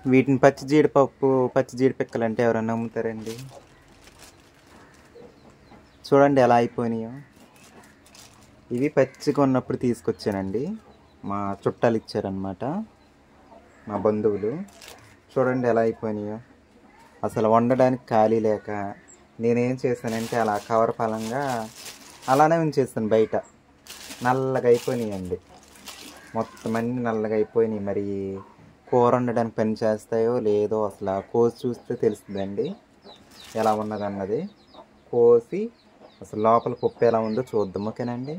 వీటిని పచ్చి జీడిపప్పు పచ్చి జీడి పిక్కలు అంటే ఎవరైనా నమ్ముతారండి చూడండి ఎలా అయిపోయినాయో ఇవి పచ్చిగా ఉన్నప్పుడు తీసుకొచ్చానండి మా చుట్టాలు ఇచ్చారనమాట మా బంధువులు చూడండి ఎలా అయిపోయినాయో అసలు వండడానికి ఖాళీ లేక నేనేం చేశానంటే అలా కవర్ పలంగా అలానే ఉంచేస్తాను బయట నల్లగా అయిపోయినాయండి మొత్తం అన్ని నల్లగా అయిపోయినాయి మరి కూర వండడానికి పని చేస్తాయో లేదో అసలు ఆ కోసి చూస్తే తెలుస్తుందండి ఎలా ఉన్నదన్నది కోసి అసలు లోపల పప్పు ఎలా ఉందో చూద్దాం ఓకేనండి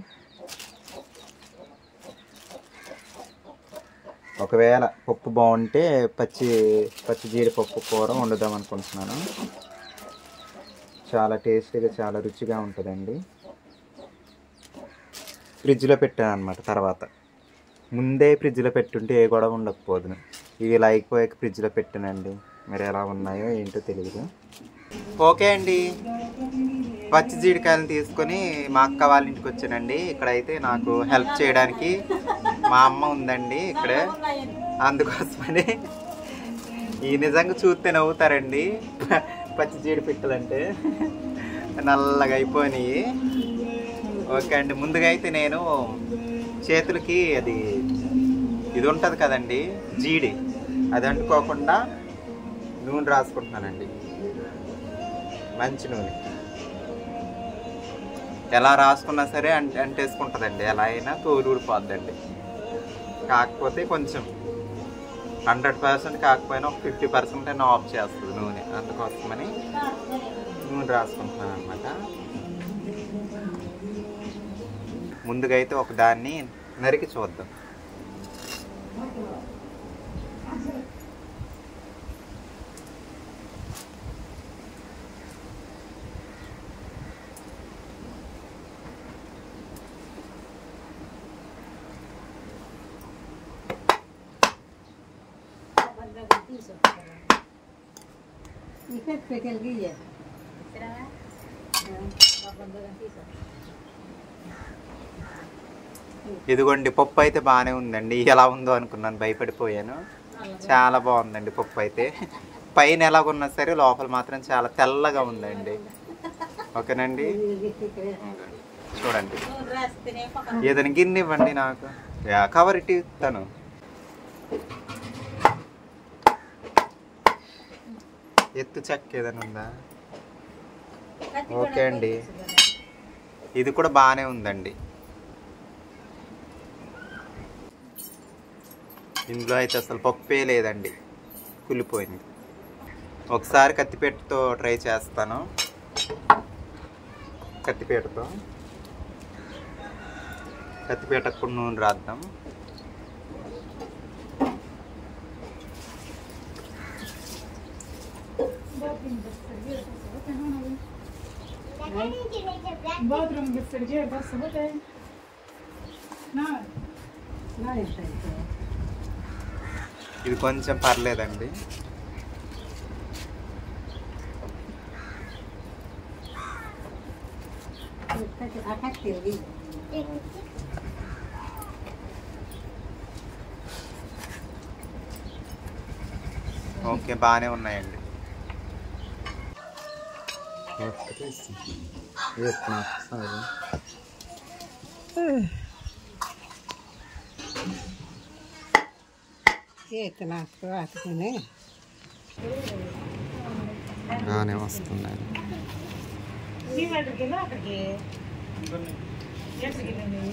ఒకవేళ పప్పు బాగుంటే పచ్చి పచ్చి జీడిపప్పు కూర వండుదాం అనుకుంటున్నాను చాలా టేస్టీగా చాలా రుచిగా ఉంటుందండి ఫ్రిడ్జ్లో పెట్టాను అనమాట తర్వాత ముందే ఫ్రిడ్జ్లో పెట్టుంటే ఏ గొడవ ఉండకపోదును ఇవి ఇలా అయిపోయాక ఫ్రిడ్జ్లో పెట్టానండి మరి ఎలా ఉన్నాయో ఏంటో తెలియదు ఓకే అండి పచ్చి జీడికాయలు తీసుకొని మా అక్క వాళ్ళ ఇంటికి వచ్చానండి ఇక్కడైతే నాకు హెల్ప్ చేయడానికి మా అమ్మ ఉందండి ఇక్కడే అందుకోసమని ఈ నిజంగా చూస్తే నవ్వుతారండి పచ్చి జీడి పిక్కలంటే నల్లగా అయిపోయినాయి ఓకే అండి ముందుగా అయితే నేను చేతులకి అది ఇది ఉంటుంది కదండి జీడి అది అంటుకోకుండా నూనె రాసుకుంటున్నానండి మంచి నూనె ఎలా రాసుకున్నా సరే అంటే అంటేసుకుంటుందండి ఎలా అయినా తోలు ఊడిపోద్దండి కాకపోతే కొంచెం హండ్రెడ్ పర్సెంట్ కాకపోయినా ఒక ఫిఫ్టీ పర్సెంట్ అయినా ఆఫ్ చేస్తుంది నూనె అందుకోసమని నూనె రాసుకుంటున్నాను అనమాట ముందుగా అయితే ఒక దాన్ని నరికి చూద్దాం ఇదిగోండి పప్పు అయితే బాగానే ఉందండి ఎలా ఉందో అనుకున్నాను భయపడిపోయాను చాలా బాగుందండి పప్పు అయితే పైన ఎలాగున్నా సరే లోపల మాత్రం చాలా తెల్లగా ఉందండి ఓకేనండి చూడండి ఏదైనా గిన్నె ఇవ్వండి నాకు యా, కవర్ ఇట్టి ఇస్తాను ఎత్తు చెక్క ఏదైనా ఉందా ఓకే అండి ఇది కూడా బాగానే ఉందండి ఇందులో అయితే అసలు పప్పే లేదండి కుళ్ళిపోయింది ఒకసారి కత్తిపేటతో ట్రై చేస్తాను కత్తిపేటతో కత్తిపేటకు కూడా నూనె రాద్దాం बाथरूम में फिर जे बस होते हैं ना ఇది కొంచెం పర్లేదండి ఓకే బాగానే ఉన్నాయండి చేతులు అతుకుని బాగానే వస్తున్నాయి నీ వాళ్ళకి వెళ్ళి అక్కడికి ఎక్కడికి వెళ్ళింది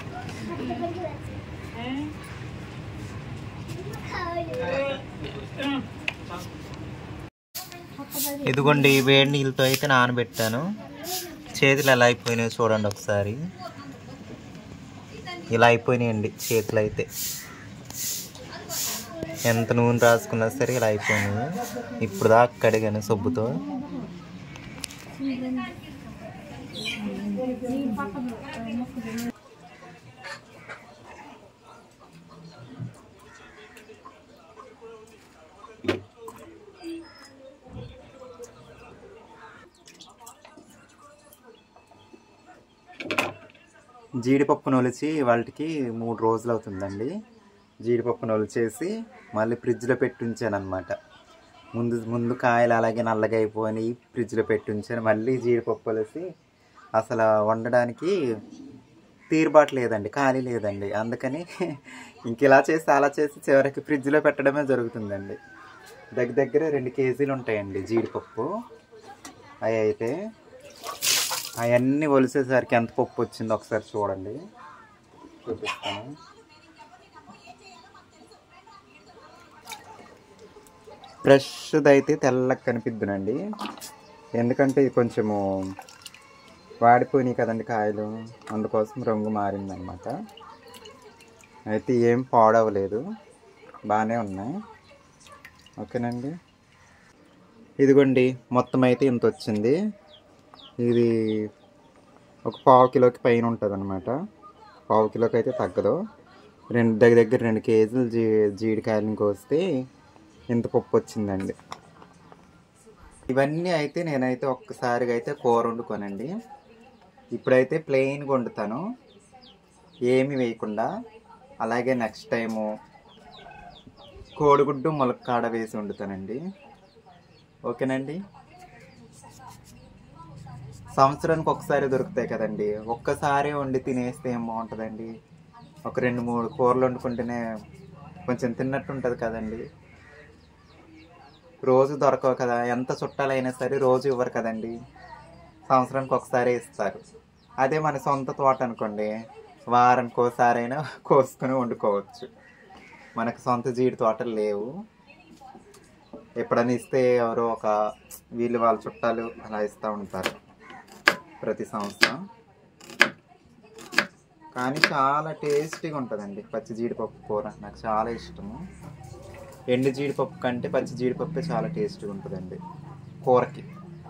ఇదిగోండి ఈ వేడి నీళ్ళతో అయితే నానబెట్టాను చేతులు ఎలా అయిపోయినాయో చూడండి ఒకసారి ఇలా అయిపోయినాయండి చేతులు అయితే ఎంత నూనె రాసుకున్నా సరే ఇలా అయిపోయినాయి ఇప్పుడు దాకా కడిగాను సబ్బుతో జీడిపప్పు నొలిచి వాళ్ళకి మూడు రోజులు అవుతుందండి జీడిపప్పును ఒలిచేసి మళ్ళీ ఫ్రిడ్జ్లో పెట్టి ఉంచాను అనమాట ముందు ముందు కాయలు అలాగే నల్లగా అయిపోయి ఫ్రిడ్జ్లో పెట్టి ఉంచాను మళ్ళీ జీడిపప్పు ఒలిసి అసలు వండడానికి తీరుబాటు లేదండి ఖాళీ లేదండి అందుకని ఇంక ఇలా చేసి అలా చేసి చివరికి ఫ్రిడ్జ్లో పెట్టడమే జరుగుతుందండి దగ్గర దగ్గర రెండు కేజీలు ఉంటాయండి జీడిపప్పు అవి అయితే అవన్నీ ఒలిసేసరికి ఎంత పప్పు వచ్చిందో ఒకసారి చూడండి చూపిస్తాను ఫ్రెష్ది అయితే తెల్లగా కనిపిద్దునండి ఎందుకంటే ఇది కొంచెము వాడిపోయినాయి కదండి కాయలు అందుకోసం రంగు మారిందనమాట అయితే ఏం పాడవలేదు బాగానే ఉన్నాయి ఓకేనండి ఇదిగోండి మొత్తం అయితే ఇంత వచ్చింది ఇది ఒక పావు కిలోకి పైన ఉంటుంది అనమాట పావు కిలోకి అయితే తగ్గదు రెండు దగ్గర దగ్గర రెండు కేజీలు జీ జీడికాయలను కోస్తే ఇంత పప్పు వచ్చిందండి ఇవన్నీ అయితే నేనైతే ఒక్కసారిగా అయితే కూర వండుకోనండి ఇప్పుడైతే ప్లెయిన్గా వండుతాను ఏమి వేయకుండా అలాగే నెక్స్ట్ టైము కోడిగుడ్డు ములక్కాడ వేసి వండుతానండి ఓకేనండి సంవత్సరానికి ఒకసారి దొరుకుతాయి కదండి ఒక్కసారి వండి తినేస్తే ఏం బాగుంటుందండి ఒక రెండు మూడు కూరలు వండుకుంటేనే కొంచెం తిన్నట్టు ఉంటుంది కదండి రోజు దొరకవు కదా ఎంత చుట్టాలైనా సరే రోజు ఇవ్వరు కదండి సంవత్సరానికి ఒకసారి ఇస్తారు అదే మన సొంత తోట అనుకోండి వారానికి ఒకసారైనా కోసుకొని వండుకోవచ్చు మనకు సొంత జీడి తోటలు లేవు ఎప్పుడైనా ఇస్తే ఎవరో ఒక వీళ్ళు వాళ్ళ చుట్టాలు అలా ఇస్తూ ఉంటారు ప్రతి సంవత్సరం కానీ చాలా టేస్టీగా ఉంటుందండి పచ్చి జీడిపప్పు కూర నాకు చాలా ఇష్టము ఎండు జీడిపప్పు కంటే పచ్చి జీడిపప్పే చాలా టేస్టీగా ఉంటుందండి కూరకి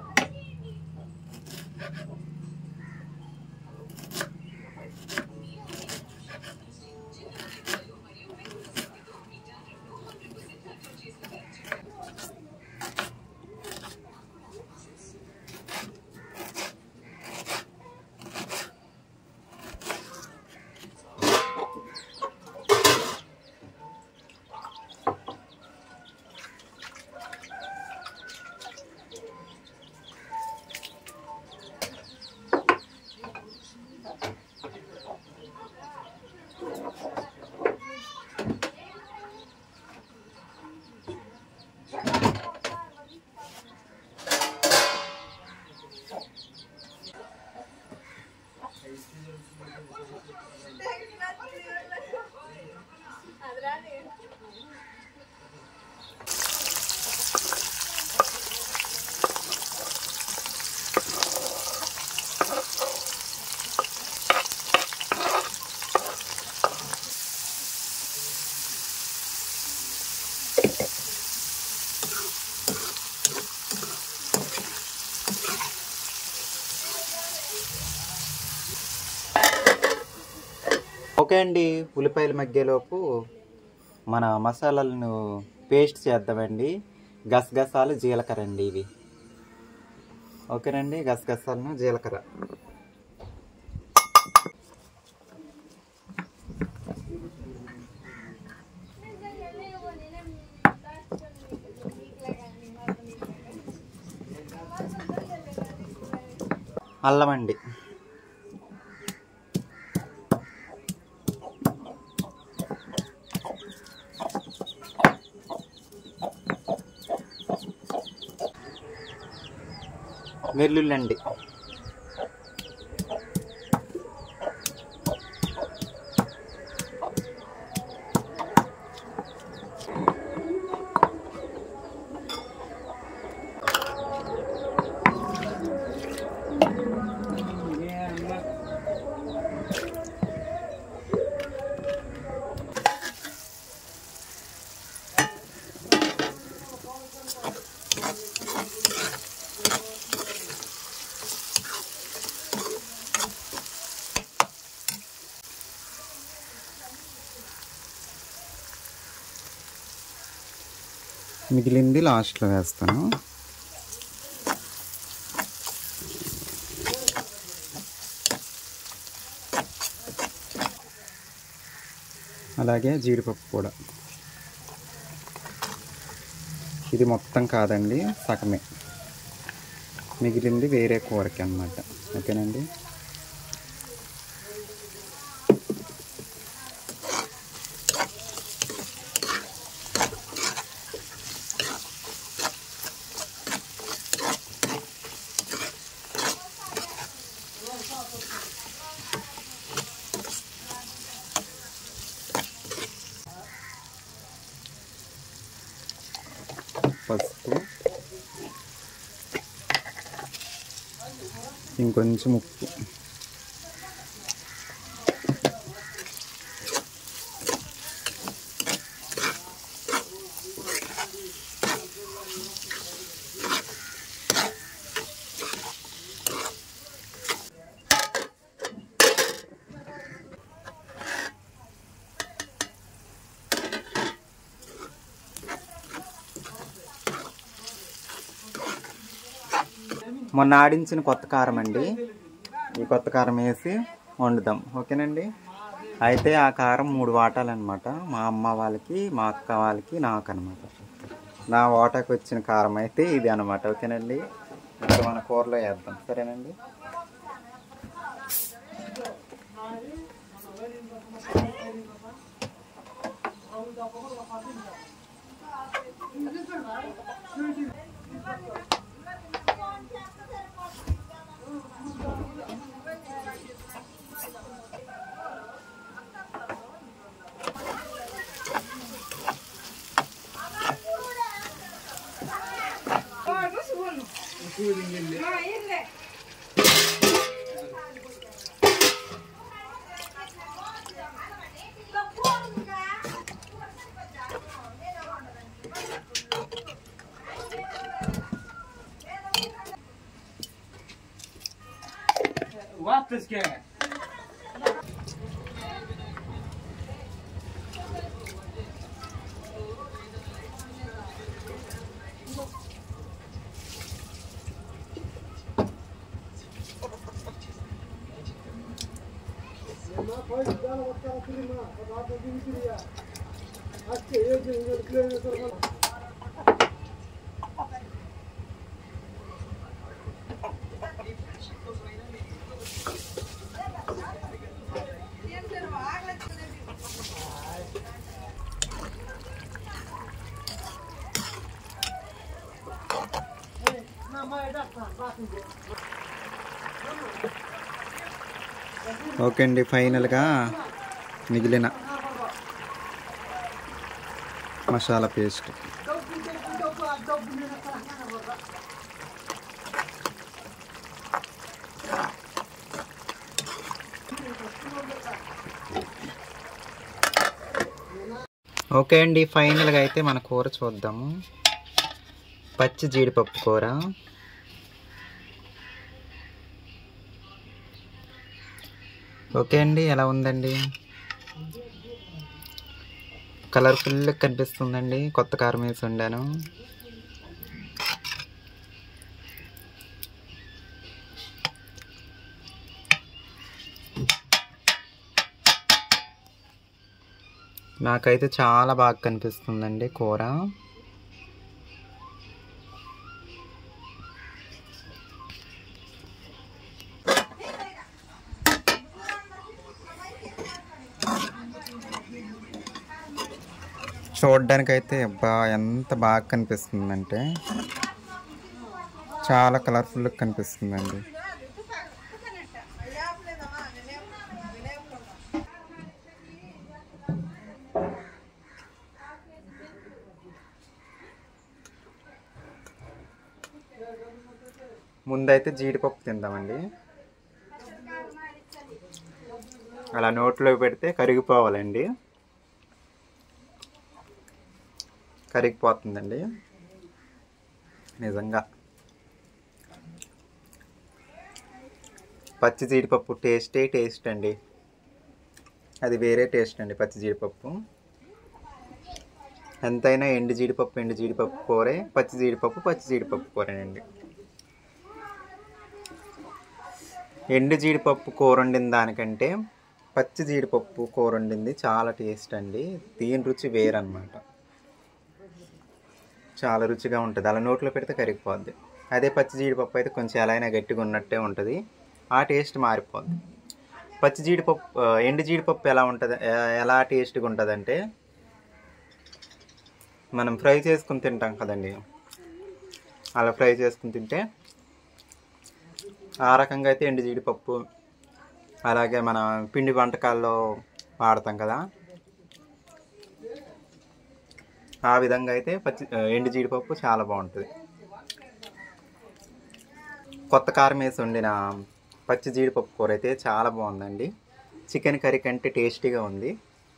ఓకే అండి ఉల్లిపాయలు మగ్గేలోపు మన మసాలాలను పేస్ట్ చేద్దామండి గసగసాలు జీలకర్ర అండి ఇవి ఓకేనండి గసగసాలను జీలకర్ర అల్లం అండి వెల్లుల్లండి మిగిలింది లాస్ట్లో వేస్తాను అలాగే జీడిపప్పు కూడా ఇది మొత్తం కాదండి సగమే మిగిలింది వేరే కూరకి అన్నమాట ఓకేనండి పసుపు ఇంకొంచెం ఉప్పు మొన్న ఆడించిన కొత్త కారం అండి ఈ కొత్త కారం వేసి వండుదాం ఓకేనండి అయితే ఆ కారం మూడు వాటాలన్నమాట మా అమ్మ వాళ్ళకి మా అక్క వాళ్ళకి నాకు అనమాట నా వాటాకి వచ్చిన కారం అయితే ఇది అనమాట ఓకేనండి ఇప్పుడు మన కూరలో వేద్దాం సరేనండి वापस क्या है ఓకే అండి ఫైనల్గా మిగిలిన మసాలా పేస్ట్ ఓకే అండి ఫైనల్గా అయితే మన కూర చూద్దాము పచ్చి జీడిపప్పు కూర ఓకే అండి ఎలా ఉందండి కలర్ఫుల్ కనిపిస్తుందండి కొత్త కారం వేసి వండాను నాకైతే చాలా బాగా కనిపిస్తుందండి కూర చూడడానికైతే అబ్బా ఎంత బాగా కనిపిస్తుందంటే చాలా కలర్ఫుల్గా కనిపిస్తుందండి ముందైతే జీడిపప్పు తిందామండి అలా నోట్లో పెడితే కరిగిపోవాలండి కరిగిపోతుందండి నిజంగా పచ్చి జీడిపప్పు టేస్టే టేస్ట్ అండి అది వేరే టేస్ట్ అండి పచ్చి జీడిపప్పు ఎంతైనా ఎండు జీడిపప్పు ఎండు జీడిపప్పు కూరే పచ్చి జీడిపప్పు పచ్చి జీడిపప్పు కూరేనండి ఎండు జీడిపప్పు కూర వండిన దానికంటే పచ్చి జీడిపప్పు కూర వండింది చాలా టేస్ట్ అండి దీని రుచి వేరనమాట చాలా రుచిగా ఉంటుంది అలా నోట్లో పెడితే కరిగిపోద్ది అదే పచ్చి జీడిపప్పు అయితే కొంచెం ఎలా అయినా గట్టిగా ఉన్నట్టే ఉంటుంది ఆ టేస్ట్ మారిపోద్ది పచ్చి జీడిపప్పు ఆ, ఎండు జీడిపప్పు ఎలా ఉంటుంది ఎ- ఎలా టేస్ట్గా ఉంటుందంటే మనం ఫ్రై చేసుకుని తింటాం కదండి అలా ఫ్రై చేసుకుని తింటే ఆ రకంగా అయితే ఎండు జీడిపప్పు అలాగే మన పిండి వంటకాల్లో వాడతాం కదా ఆ విధంగా అయితే పచ్చి ఆ, ఎండు జీడిపప్పు చాలా బాగుంటుంది కొత్త కారం వేసి వండిన పచ్చి జీడిపప్పు కూర అయితే చాలా బాగుందండి చికెన్ కర్రీ కంటే టేస్టీగా ఉంది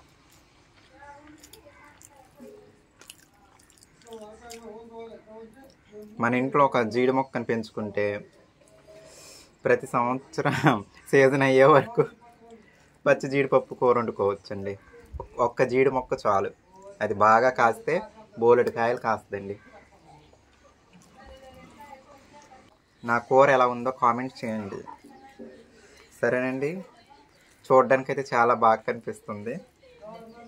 మన ఇంట్లో ఒక జీడి మొక్కను పెంచుకుంటే ప్రతి సంవత్సరం సీజన్ అయ్యే వరకు పచ్చి జీడిపప్పు కూర వండుకోవచ్చండి ఒక్క జీడి మొక్క చాలు అది బాగా కాస్తే బోలెడు కాయలు కాస్తుందండి నా కూర ఎలా ఉందో కామెంట్ చేయండి సరేనండి చూడడానికైతే చాలా బాగా కనిపిస్తుంది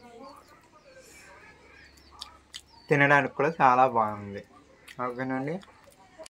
తినడానికి కూడా చాలా బాగుంది ఓకేనండి